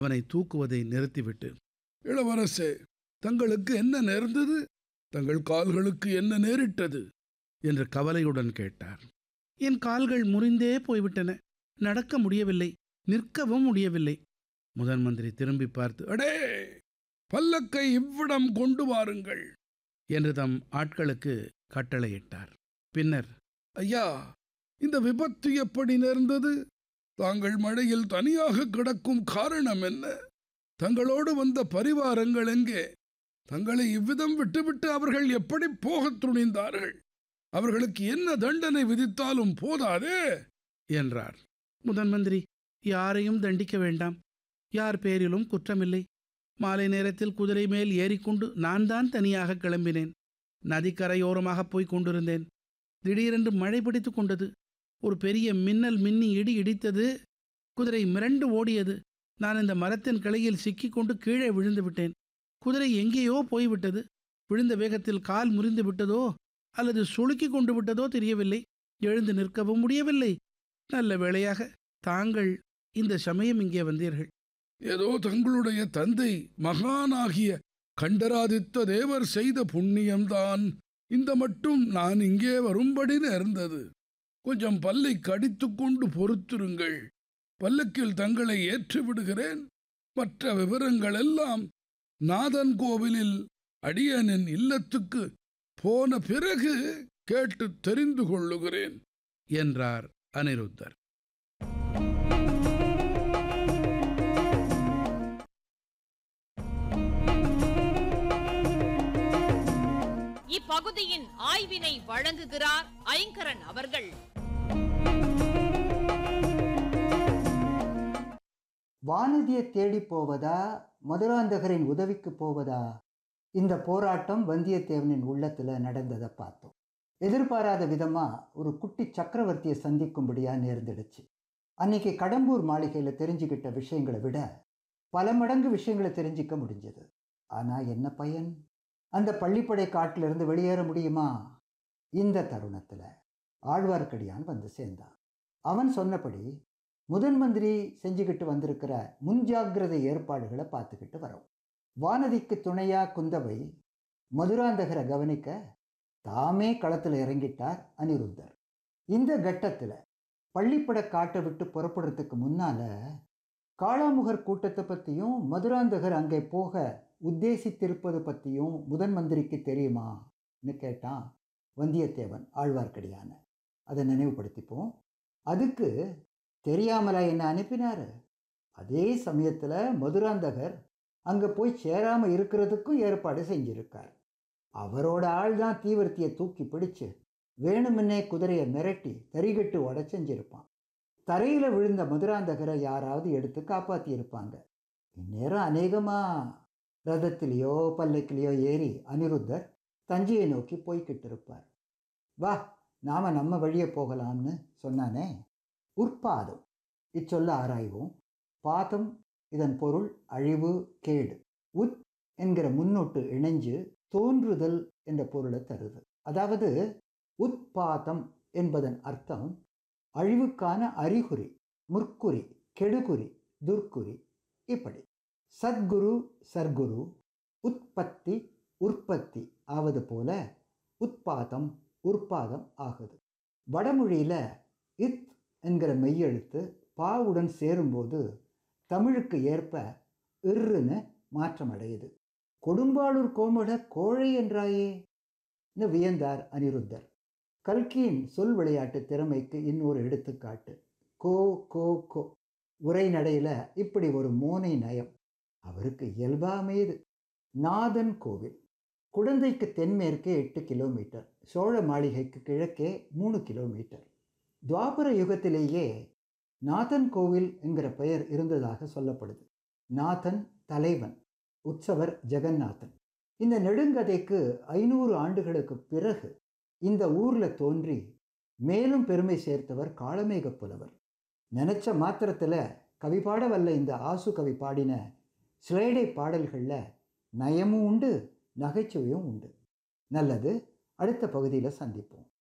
அவனை தூக்குவதை நிறுத்திவிட்டு இளவரசே தங்களுக்கு என்ன நேர்ந்தது தங்கள் கால்களுக்கு என்ன நேரிட்டது என்று கவலையுடன் கேட்டார் என் கால்கள் முறிந்தே போய்விட்டன நடக்க முடியவில்லை நிற்கவும் முடியவில்லை முதன் மந்திரி திரும்பி பார்த்து அடே பல்லக்கை இவ்விடம் கொண்டு வாருங்கள் என்று தம் ஆட்களுக்கு கட்டளையிட்டார் பின்னர் ஐயா இந்த விபத்து எப்படி நேர்ந்தது தாங்கள் மழையில் தனியாக கிடக்கும் காரணம் என்ன தங்களோடு வந்த பரிவாரங்கள் எங்கே தங்களை இவ்விதம் விட்டுவிட்டு அவர்கள் எப்படி போகத் துணிந்தார்கள் அவர்களுக்கு என்ன தண்டனை விதித்தாலும் போதாதே என்றார் முதன் மந்திரி யாரையும் தண்டிக்க வேண்டாம் யார் பேரிலும் குற்றமில்லை மாலை நேரத்தில் குதிரை மேல் ஏறிக்கொண்டு நான் தான் தனியாக கிளம்பினேன் நதிக்கரையோரமாக போய்க் கொண்டிருந்தேன் திடீரென்று மழை பிடித்து கொண்டது ஒரு பெரிய மின்னல் மின்னி இடி இடித்தது குதிரை மிரண்டு ஓடியது நான் இந்த மரத்தின் கிளையில் சிக்கிக்கொண்டு கீழே விழுந்து விட்டேன் குதிரை எங்கேயோ போய்விட்டது விழுந்த வேகத்தில் கால் முறிந்து விட்டதோ அல்லது சுளுக்கி கொண்டு விட்டதோ தெரியவில்லை எழுந்து நிற்கவும் முடியவில்லை நல்ல வேளையாக தாங்கள் இந்த சமயம் இங்கே வந்தீர்கள் ஏதோ தங்களுடைய தந்தை மகானாகிய கண்டராதித்த தேவர் செய்த புண்ணியம்தான் இந்த மட்டும் நான் இங்கே வரும்படி நேர்ந்தது கொஞ்சம் பல்லை கடித்துக்கொண்டு பொறுத்திருங்கள் பல்லக்கில் தங்களை ஏற்றி விடுகிறேன் மற்ற விவரங்கள் எல்லாம் நாதன் கோவிலில் அடியனின் இல்லத்துக்கு போன பிறகு கேட்டு தெரிந்து கொள்ளுகிறேன் என்றார் அனிருத்தர் இப்பகுதியின் ஆய்வினை வழங்குகிறார் ஐங்கரன் அவர்கள் வானதியை தேடி போவதா மதுராந்தகரின் உதவிக்கு போவதா இந்த போராட்டம் வந்தியத்தேவனின் உள்ளத்துல நடந்ததை பார்த்தோம் எதிர்பாராத விதமா ஒரு குட்டி சக்கரவர்த்தியை சந்திக்கும்படியா நேர்ந்துடுச்சு அன்னைக்கு கடம்பூர் மாளிகையில தெரிஞ்சுக்கிட்ட விஷயங்களை விட பல மடங்கு விஷயங்களை தெரிஞ்சிக்க முடிஞ்சது ஆனா என்ன பயன் அந்த பள்ளிப்படை காட்டிலிருந்து வெளியேற முடியுமா இந்த தருணத்துல ஆழ்வார்க்கடியான் வந்து சேர்ந்தான் அவன் சொன்னபடி முதன் மந்திரி செஞ்சுக்கிட்டு வந்திருக்கிற முன்ஜாக்கிரதை ஏற்பாடுகளை பார்த்துக்கிட்டு வரோம் வானதிக்கு துணையா குந்தவை மதுராந்தகரை கவனிக்க தாமே களத்தில் இறங்கிட்டார் அனிருத்தர் இந்த கட்டத்தில் பள்ளிப்பட காட்டை விட்டு புறப்படுறதுக்கு முன்னால காளாமுகர் கூட்டத்தை பற்றியும் மதுராந்தகர் அங்கே போக உத்தேசித்திருப்பது பற்றியும் முதன் மந்திரிக்கு தெரியுமான்னு கேட்டான் வந்தியத்தேவன் ஆழ்வார்க்கடியான அதை நினைவுபடுத்திப்போம் அதுக்கு தெரியாமலா என்ன அனுப்பினாரு அதே சமயத்தில் மதுராந்தகர் அங்கே போய் சேராமல் இருக்கிறதுக்கும் ஏற்பாடு செஞ்சிருக்கார் அவரோட ஆள் தான் தீவிரத்தியை தூக்கி பிடிச்சு வேணுமுன்னே குதிரையை மிரட்டி தறிகட்டு உடச்செஞ்சிருப்பான் தரையில் விழுந்த மதுராந்தகரை யாராவது எடுத்து காப்பாற்றியிருப்பாங்க இந்நேரம் அநேகமாக ரதத்திலேயோ பல்லக்கிலேயோ ஏறி அனிருத்தர் தஞ்சையை நோக்கி போய்கிட்டு இருப்பார் வா நாம நம்ம வழியே போகலாம்னு சொன்னானே உற்பாதம் இச்சொல்ல ஆராய்வோம் பாதம் இதன் பொருள் அழிவு கேடு உத் என்கிற முன்னொட்டு இணைஞ்சு தோன்றுதல் என்ற பொருளை தருது அதாவது உத்பாதம் என்பதன் அர்த்தம் அழிவுக்கான அறிகுறி முற்குறி கெடுகுறி துர்க்குறி இப்படி சத்குரு சர்க்குரு உற்பத்தி உற்பத்தி ஆவது போல உத்பாதம் உற்பாதம் ஆகுது வடமொழியில் இத் என்கிற மெய்யெழுத்து பாவுடன் சேரும்போது தமிழுக்கு ஏற்ப இர்ருன்னு மாற்றமடையுது கொடும்பாளூர் கோமட கோழை என்றாயே வியந்தார் அனிருத்தர் கல்கியின் சொல் விளையாட்டு திறமைக்கு இன்னொரு எடுத்துக்காட்டு கோ கோ கோ உரைநடையில் இப்படி ஒரு மோனை நயம் அவருக்கு இயல்பாமையது நாதன் கோவில் குடந்தைக்கு தென்மேற்கே எட்டு கிலோமீட்டர் சோழ மாளிகைக்கு கிழக்கே மூணு கிலோமீட்டர் துவாபர யுகத்திலேயே நாதன் கோவில் என்கிற பெயர் இருந்ததாக சொல்லப்படுது நாதன் தலைவன் உற்சவர் ஜெகநாதன் இந்த நெடுங்கதைக்கு ஐநூறு ஆண்டுகளுக்கு பிறகு இந்த ஊர்ல தோன்றி மேலும் பெருமை சேர்த்தவர் காளமேக புலவர் நினைச்ச மாத்திரத்தில் கவி பாட வல்ல இந்த ஆசு கவி பாடின சிலேடை பாடல்களில் நயமும் உண்டு நகைச்சுவையும் உண்டு நல்லது அடுத்த பகுதியில் சந்திப்போம்